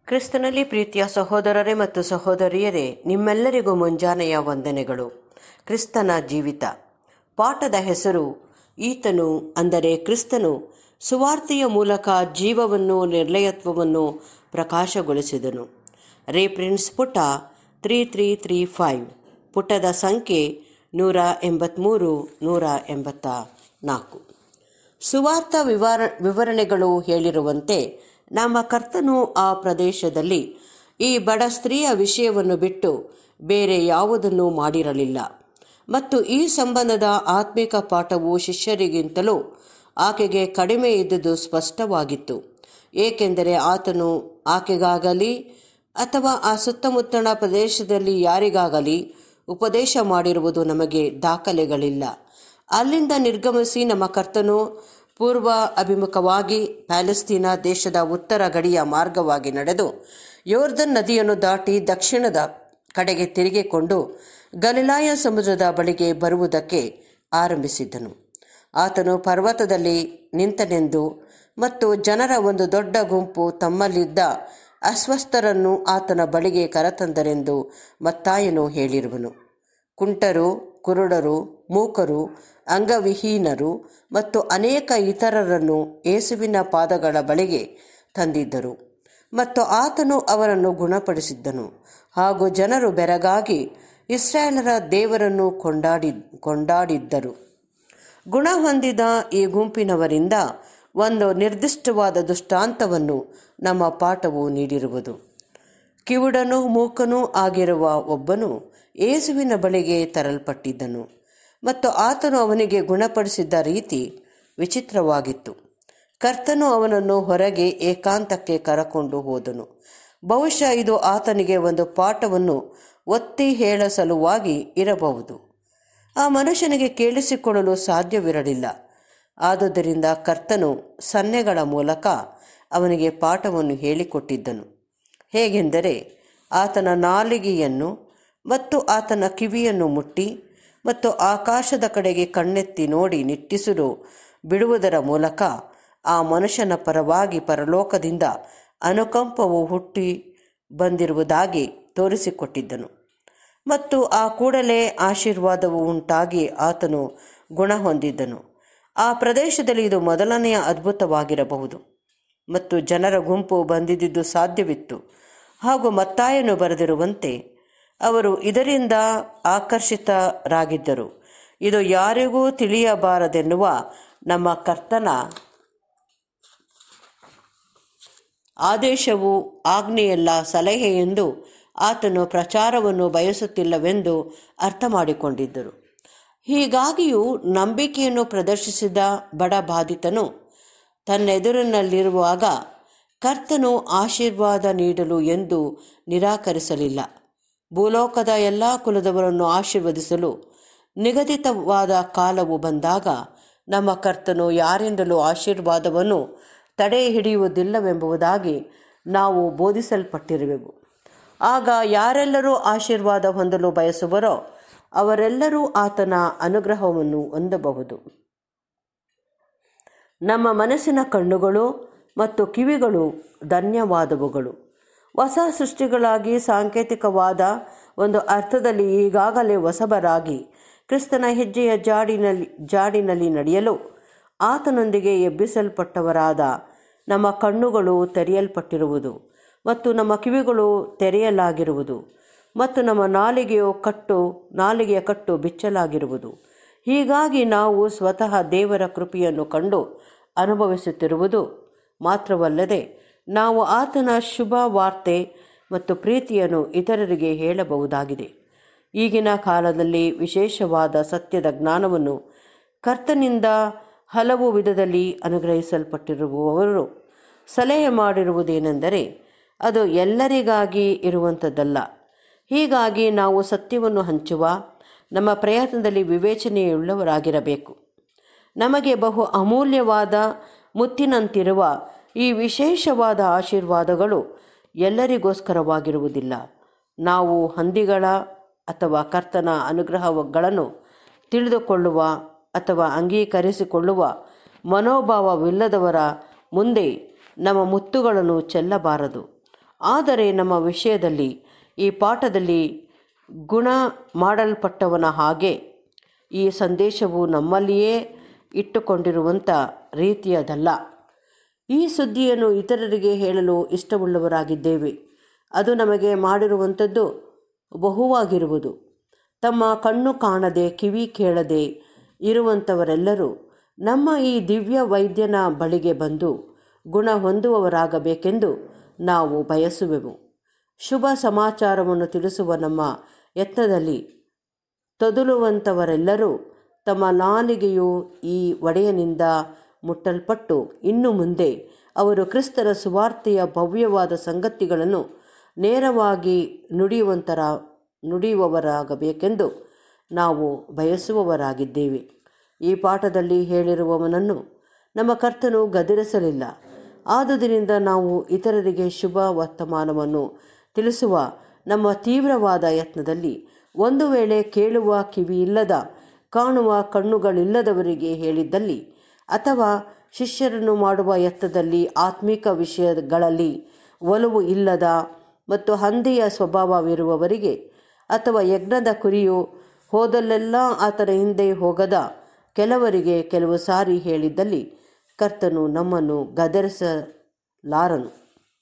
ಕ್ರಿಸ್ತನಲ್ಲಿ ಪ್ರೀತಿಯ ಸಹೋದರರೇ ಮತ್ತು ಸಹೋದರಿಯರೇ ನಿಮ್ಮೆಲ್ಲರಿಗೂ ಮುಂಜಾನೆಯ ವಂದನೆಗಳು ಕ್ರಿಸ್ತನ ಜೀವಿತ ಪಾಠದ ಹೆಸರು ಈತನು ಅಂದರೆ ಕ್ರಿಸ್ತನು ಸುವಾರ್ತೆಯ ಮೂಲಕ ಜೀವವನ್ನು ನಿರ್ಲಯತ್ವವನ್ನು ಪ್ರಕಾಶಗೊಳಿಸಿದನು ರೇಫ್ರೆನ್ಸ್ ಪುಟ ತ್ರೀ ತ್ರೀ ತ್ರೀ ಫೈವ್ ಪುಟದ ಸಂಖ್ಯೆ ನೂರ ಎಂಬತ್ತ್ಮೂರು ನೂರ ಎಂಬತ್ತ ನಾಲ್ಕು ಸುವಾರ್ಥ ವಿವರ ವಿವರಣೆಗಳು ಹೇಳಿರುವಂತೆ ನಮ್ಮ ಕರ್ತನು ಆ ಪ್ರದೇಶದಲ್ಲಿ ಈ ಬಡ ಸ್ತ್ರೀಯ ವಿಷಯವನ್ನು ಬಿಟ್ಟು ಬೇರೆ ಯಾವುದನ್ನು ಮಾಡಿರಲಿಲ್ಲ ಮತ್ತು ಈ ಸಂಬಂಧದ ಆತ್ಮಿಕ ಪಾಠವು ಶಿಷ್ಯರಿಗಿಂತಲೂ ಆಕೆಗೆ ಕಡಿಮೆ ಇದ್ದುದು ಸ್ಪಷ್ಟವಾಗಿತ್ತು ಏಕೆಂದರೆ ಆತನು ಆಕೆಗಾಗಲಿ ಅಥವಾ ಆ ಸುತ್ತಮುತ್ತಲ ಪ್ರದೇಶದಲ್ಲಿ ಯಾರಿಗಾಗಲಿ ಉಪದೇಶ ಮಾಡಿರುವುದು ನಮಗೆ ದಾಖಲೆಗಳಿಲ್ಲ ಅಲ್ಲಿಂದ ನಿರ್ಗಮಿಸಿ ನಮ್ಮ ಕರ್ತನು ಪೂರ್ವ ಅಭಿಮುಖವಾಗಿ ಪ್ಯಾಲೆಸ್ತೀನಾ ದೇಶದ ಉತ್ತರ ಗಡಿಯ ಮಾರ್ಗವಾಗಿ ನಡೆದು ಯೋರ್ದನ್ ನದಿಯನ್ನು ದಾಟಿ ದಕ್ಷಿಣದ ಕಡೆಗೆ ತಿರುಗಿಕೊಂಡು ಗಲಿಲಾಯ ಸಮುದ್ರದ ಬಳಿಗೆ ಬರುವುದಕ್ಕೆ ಆರಂಭಿಸಿದ್ದನು ಆತನು ಪರ್ವತದಲ್ಲಿ ನಿಂತನೆಂದು ಮತ್ತು ಜನರ ಒಂದು ದೊಡ್ಡ ಗುಂಪು ತಮ್ಮಲ್ಲಿದ್ದ ಅಸ್ವಸ್ಥರನ್ನು ಆತನ ಬಳಿಗೆ ಕರೆತಂದರೆಂದು ಮತ್ತಾಯನು ಹೇಳಿರುವನು ಕುಂಟರು ಕುರುಡರು ಮೂಕರು ಅಂಗವಿಹೀನರು ಮತ್ತು ಅನೇಕ ಇತರರನ್ನು ಯೇಸುವಿನ ಪಾದಗಳ ಬಳಿಗೆ ತಂದಿದ್ದರು ಮತ್ತು ಆತನು ಅವರನ್ನು ಗುಣಪಡಿಸಿದ್ದನು ಹಾಗೂ ಜನರು ಬೆರಗಾಗಿ ಇಸ್ರಾಯೇಲರ ದೇವರನ್ನು ಕೊಂಡಾಡಿ ಕೊಂಡಾಡಿದ್ದರು ಗುಣ ಹೊಂದಿದ ಈ ಗುಂಪಿನವರಿಂದ ಒಂದು ನಿರ್ದಿಷ್ಟವಾದ ದೃಷ್ಟಾಂತವನ್ನು ನಮ್ಮ ಪಾಠವು ನೀಡಿರುವುದು ಕಿವುಡನೂ ಮೂಕನೂ ಆಗಿರುವ ಒಬ್ಬನು ಯೇಸುವಿನ ಬಳಿಗೆ ತರಲ್ಪಟ್ಟಿದ್ದನು ಮತ್ತು ಆತನು ಅವನಿಗೆ ಗುಣಪಡಿಸಿದ್ದ ರೀತಿ ವಿಚಿತ್ರವಾಗಿತ್ತು ಕರ್ತನು ಅವನನ್ನು ಹೊರಗೆ ಏಕಾಂತಕ್ಕೆ ಕರಕೊಂಡು ಹೋದನು ಬಹುಶಃ ಇದು ಆತನಿಗೆ ಒಂದು ಪಾಠವನ್ನು ಒತ್ತಿ ಹೇಳ ಸಲುವಾಗಿ ಇರಬಹುದು ಆ ಮನುಷ್ಯನಿಗೆ ಕೇಳಿಸಿಕೊಳ್ಳಲು ಸಾಧ್ಯವಿರಲಿಲ್ಲ ಆದುದರಿಂದ ಕರ್ತನು ಸನ್ನೆಗಳ ಮೂಲಕ ಅವನಿಗೆ ಪಾಠವನ್ನು ಹೇಳಿಕೊಟ್ಟಿದ್ದನು ಹೇಗೆಂದರೆ ಆತನ ನಾಲಿಗೆಯನ್ನು ಮತ್ತು ಆತನ ಕಿವಿಯನ್ನು ಮುಟ್ಟಿ ಮತ್ತು ಆಕಾಶದ ಕಡೆಗೆ ಕಣ್ಣೆತ್ತಿ ನೋಡಿ ನಿಟ್ಟಿಸಲು ಬಿಡುವುದರ ಮೂಲಕ ಆ ಮನುಷ್ಯನ ಪರವಾಗಿ ಪರಲೋಕದಿಂದ ಅನುಕಂಪವು ಹುಟ್ಟಿ ಬಂದಿರುವುದಾಗಿ ತೋರಿಸಿಕೊಟ್ಟಿದ್ದನು ಮತ್ತು ಆ ಕೂಡಲೇ ಆಶೀರ್ವಾದವು ಉಂಟಾಗಿ ಆತನು ಗುಣ ಹೊಂದಿದ್ದನು ಆ ಪ್ರದೇಶದಲ್ಲಿ ಇದು ಮೊದಲನೆಯ ಅದ್ಭುತವಾಗಿರಬಹುದು ಮತ್ತು ಜನರ ಗುಂಪು ಬಂದಿದ್ದುದು ಸಾಧ್ಯವಿತ್ತು ಹಾಗೂ ಮತ್ತಾಯನು ಬರೆದಿರುವಂತೆ ಅವರು ಇದರಿಂದ ಆಕರ್ಷಿತರಾಗಿದ್ದರು ಇದು ಯಾರಿಗೂ ತಿಳಿಯಬಾರದೆನ್ನುವ ನಮ್ಮ ಕರ್ತನ ಆದೇಶವು ಆಜ್ಞೆಯಲ್ಲ ಸಲಹೆ ಎಂದು ಆತನು ಪ್ರಚಾರವನ್ನು ಬಯಸುತ್ತಿಲ್ಲವೆಂದು ಅರ್ಥ ಮಾಡಿಕೊಂಡಿದ್ದರು ಹೀಗಾಗಿಯೂ ನಂಬಿಕೆಯನ್ನು ಪ್ರದರ್ಶಿಸಿದ ಬಡ ಬಾಧಿತನು ತನ್ನೆದುರಿನಲ್ಲಿರುವಾಗ ಕರ್ತನು ಆಶೀರ್ವಾದ ನೀಡಲು ಎಂದು ನಿರಾಕರಿಸಲಿಲ್ಲ ಭೂಲೋಕದ ಎಲ್ಲ ಕುಲದವರನ್ನು ಆಶೀರ್ವದಿಸಲು ನಿಗದಿತವಾದ ಕಾಲವು ಬಂದಾಗ ನಮ್ಮ ಕರ್ತನು ಯಾರಿಂದಲೂ ಆಶೀರ್ವಾದವನ್ನು ತಡೆ ಹಿಡಿಯುವುದಿಲ್ಲವೆಂಬುದಾಗಿ ನಾವು ಬೋಧಿಸಲ್ಪಟ್ಟಿರುವೆವು ಆಗ ಯಾರೆಲ್ಲರೂ ಆಶೀರ್ವಾದ ಹೊಂದಲು ಬಯಸುವರೋ ಅವರೆಲ್ಲರೂ ಆತನ ಅನುಗ್ರಹವನ್ನು ಹೊಂದಬಹುದು ನಮ್ಮ ಮನಸ್ಸಿನ ಕಣ್ಣುಗಳು ಮತ್ತು ಕಿವಿಗಳು ಧನ್ಯವಾದವುಗಳು ಹೊಸ ಸೃಷ್ಟಿಗಳಾಗಿ ಸಾಂಕೇತಿಕವಾದ ಒಂದು ಅರ್ಥದಲ್ಲಿ ಈಗಾಗಲೇ ಹೊಸಬರಾಗಿ ಕ್ರಿಸ್ತನ ಹೆಜ್ಜೆಯ ಜಾಡಿನಲ್ಲಿ ಜಾಡಿನಲ್ಲಿ ನಡೆಯಲು ಆತನೊಂದಿಗೆ ಎಬ್ಬಿಸಲ್ಪಟ್ಟವರಾದ ನಮ್ಮ ಕಣ್ಣುಗಳು ತೆರೆಯಲ್ಪಟ್ಟಿರುವುದು ಮತ್ತು ನಮ್ಮ ಕಿವಿಗಳು ತೆರೆಯಲಾಗಿರುವುದು ಮತ್ತು ನಮ್ಮ ನಾಲಿಗೆಯು ಕಟ್ಟು ನಾಲಿಗೆಯ ಕಟ್ಟು ಬಿಚ್ಚಲಾಗಿರುವುದು ಹೀಗಾಗಿ ನಾವು ಸ್ವತಃ ದೇವರ ಕೃಪೆಯನ್ನು ಕಂಡು ಅನುಭವಿಸುತ್ತಿರುವುದು ಮಾತ್ರವಲ್ಲದೆ ನಾವು ಆತನ ಶುಭ ವಾರ್ತೆ ಮತ್ತು ಪ್ರೀತಿಯನ್ನು ಇತರರಿಗೆ ಹೇಳಬಹುದಾಗಿದೆ ಈಗಿನ ಕಾಲದಲ್ಲಿ ವಿಶೇಷವಾದ ಸತ್ಯದ ಜ್ಞಾನವನ್ನು ಕರ್ತನಿಂದ ಹಲವು ವಿಧದಲ್ಲಿ ಅನುಗ್ರಹಿಸಲ್ಪಟ್ಟಿರುವವರು ಸಲಹೆ ಮಾಡಿರುವುದೇನೆಂದರೆ ಅದು ಎಲ್ಲರಿಗಾಗಿ ಇರುವಂಥದ್ದಲ್ಲ ಹೀಗಾಗಿ ನಾವು ಸತ್ಯವನ್ನು ಹಂಚುವ ನಮ್ಮ ಪ್ರಯತ್ನದಲ್ಲಿ ವಿವೇಚನೆಯುಳ್ಳವರಾಗಿರಬೇಕು ನಮಗೆ ಬಹು ಅಮೂಲ್ಯವಾದ ಮುತ್ತಿನಂತಿರುವ ಈ ವಿಶೇಷವಾದ ಆಶೀರ್ವಾದಗಳು ಎಲ್ಲರಿಗೋಸ್ಕರವಾಗಿರುವುದಿಲ್ಲ ನಾವು ಹಂದಿಗಳ ಅಥವಾ ಕರ್ತನ ಅನುಗ್ರಹಗಳನ್ನು ತಿಳಿದುಕೊಳ್ಳುವ ಅಥವಾ ಅಂಗೀಕರಿಸಿಕೊಳ್ಳುವ ಮನೋಭಾವವಿಲ್ಲದವರ ಮುಂದೆ ನಮ್ಮ ಮುತ್ತುಗಳನ್ನು ಚೆಲ್ಲಬಾರದು ಆದರೆ ನಮ್ಮ ವಿಷಯದಲ್ಲಿ ಈ ಪಾಠದಲ್ಲಿ ಗುಣ ಮಾಡಲ್ಪಟ್ಟವನ ಹಾಗೆ ಈ ಸಂದೇಶವು ನಮ್ಮಲ್ಲಿಯೇ ಇಟ್ಟುಕೊಂಡಿರುವಂಥ ರೀತಿಯದಲ್ಲ ಈ ಸುದ್ದಿಯನ್ನು ಇತರರಿಗೆ ಹೇಳಲು ಇಷ್ಟವುಳ್ಳವರಾಗಿದ್ದೇವೆ ಅದು ನಮಗೆ ಮಾಡಿರುವಂಥದ್ದು ಬಹುವಾಗಿರುವುದು ತಮ್ಮ ಕಣ್ಣು ಕಾಣದೆ ಕಿವಿ ಕೇಳದೆ ಇರುವಂಥವರೆಲ್ಲರೂ ನಮ್ಮ ಈ ದಿವ್ಯ ವೈದ್ಯನ ಬಳಿಗೆ ಬಂದು ಗುಣ ಹೊಂದುವವರಾಗಬೇಕೆಂದು ನಾವು ಬಯಸುವೆವು ಶುಭ ಸಮಾಚಾರವನ್ನು ತಿಳಿಸುವ ನಮ್ಮ ಯತ್ನದಲ್ಲಿ ತೊದಲುವಂಥವರೆಲ್ಲರೂ ತಮ್ಮ ನಾಲಿಗೆಯು ಈ ಒಡೆಯನಿಂದ ಮುಟ್ಟಲ್ಪಟ್ಟು ಇನ್ನು ಮುಂದೆ ಅವರು ಕ್ರಿಸ್ತರ ಸುವಾರ್ತೆಯ ಭವ್ಯವಾದ ಸಂಗತಿಗಳನ್ನು ನೇರವಾಗಿ ನುಡಿಯುವಂತರ ನುಡಿಯುವವರಾಗಬೇಕೆಂದು ನಾವು ಬಯಸುವವರಾಗಿದ್ದೇವೆ ಈ ಪಾಠದಲ್ಲಿ ಹೇಳಿರುವವನನ್ನು ನಮ್ಮ ಕರ್ತನು ಗದರಿಸಲಿಲ್ಲ ಆದುದರಿಂದ ನಾವು ಇತರರಿಗೆ ಶುಭ ವರ್ತಮಾನವನ್ನು ತಿಳಿಸುವ ನಮ್ಮ ತೀವ್ರವಾದ ಯತ್ನದಲ್ಲಿ ಒಂದು ವೇಳೆ ಕೇಳುವ ಕಿವಿಯಿಲ್ಲದ ಕಾಣುವ ಕಣ್ಣುಗಳಿಲ್ಲದವರಿಗೆ ಹೇಳಿದ್ದಲ್ಲಿ ಅಥವಾ ಶಿಷ್ಯರನ್ನು ಮಾಡುವ ಯತ್ನದಲ್ಲಿ ಆತ್ಮಿಕ ವಿಷಯಗಳಲ್ಲಿ ಒಲವು ಇಲ್ಲದ ಮತ್ತು ಹಂದಿಯ ಸ್ವಭಾವವಿರುವವರಿಗೆ ಅಥವಾ ಯಜ್ಞದ ಕುರಿಯು ಹೋದಲ್ಲೆಲ್ಲ ಆತನ ಹಿಂದೆ ಹೋಗದ ಕೆಲವರಿಗೆ ಕೆಲವು ಸಾರಿ ಹೇಳಿದ್ದಲ್ಲಿ ಕರ್ತನು ನಮ್ಮನ್ನು ಗದರಿಸಲಾರನು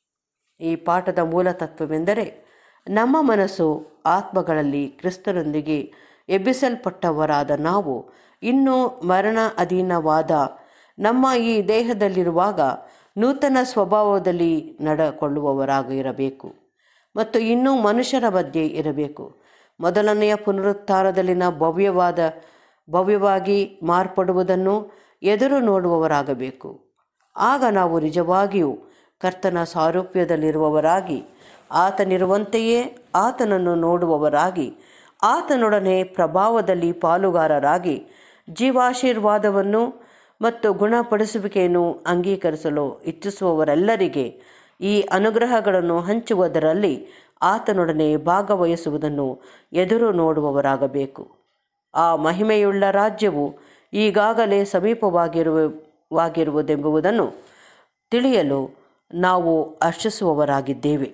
ಈ ಪಾಠದ ಮೂಲ ತತ್ವವೆಂದರೆ ನಮ್ಮ ಮನಸ್ಸು ಆತ್ಮಗಳಲ್ಲಿ ಕ್ರಿಸ್ತನೊಂದಿಗೆ ಎಬ್ಬಿಸಲ್ಪಟ್ಟವರಾದ ನಾವು ಇನ್ನೂ ಮರಣ ಅಧೀನವಾದ ನಮ್ಮ ಈ ದೇಹದಲ್ಲಿರುವಾಗ ನೂತನ ಸ್ವಭಾವದಲ್ಲಿ ನಡಕೊಳ್ಳುವವರಾಗಿರಬೇಕು ಮತ್ತು ಇನ್ನೂ ಮನುಷ್ಯರ ಮಧ್ಯೆ ಇರಬೇಕು ಮೊದಲನೆಯ ಪುನರುತ್ಥಾನದಲ್ಲಿನ ಭವ್ಯವಾದ ಭವ್ಯವಾಗಿ ಮಾರ್ಪಡುವುದನ್ನು ಎದುರು ನೋಡುವವರಾಗಬೇಕು ಆಗ ನಾವು ನಿಜವಾಗಿಯೂ ಕರ್ತನ ಸಾರೂಪ್ಯದಲ್ಲಿರುವವರಾಗಿ ಆತನಿರುವಂತೆಯೇ ಆತನನ್ನು ನೋಡುವವರಾಗಿ ಆತನೊಡನೆ ಪ್ರಭಾವದಲ್ಲಿ ಪಾಲುಗಾರರಾಗಿ ಜೀವಾಶೀರ್ವಾದವನ್ನು ಮತ್ತು ಗುಣಪಡಿಸುವಿಕೆಯನ್ನು ಅಂಗೀಕರಿಸಲು ಇಚ್ಛಿಸುವವರೆಲ್ಲರಿಗೆ ಈ ಅನುಗ್ರಹಗಳನ್ನು ಹಂಚುವುದರಲ್ಲಿ ಆತನೊಡನೆ ಭಾಗವಹಿಸುವುದನ್ನು ಎದುರು ನೋಡುವವರಾಗಬೇಕು ಆ ಮಹಿಮೆಯುಳ್ಳ ರಾಜ್ಯವು ಈಗಾಗಲೇ ಸಮೀಪವಾಗಿರುವ ವಾಗಿರುವುದೆಂಬುದನ್ನು ತಿಳಿಯಲು ನಾವು ಹರ್ಷಿಸುವವರಾಗಿದ್ದೇವೆ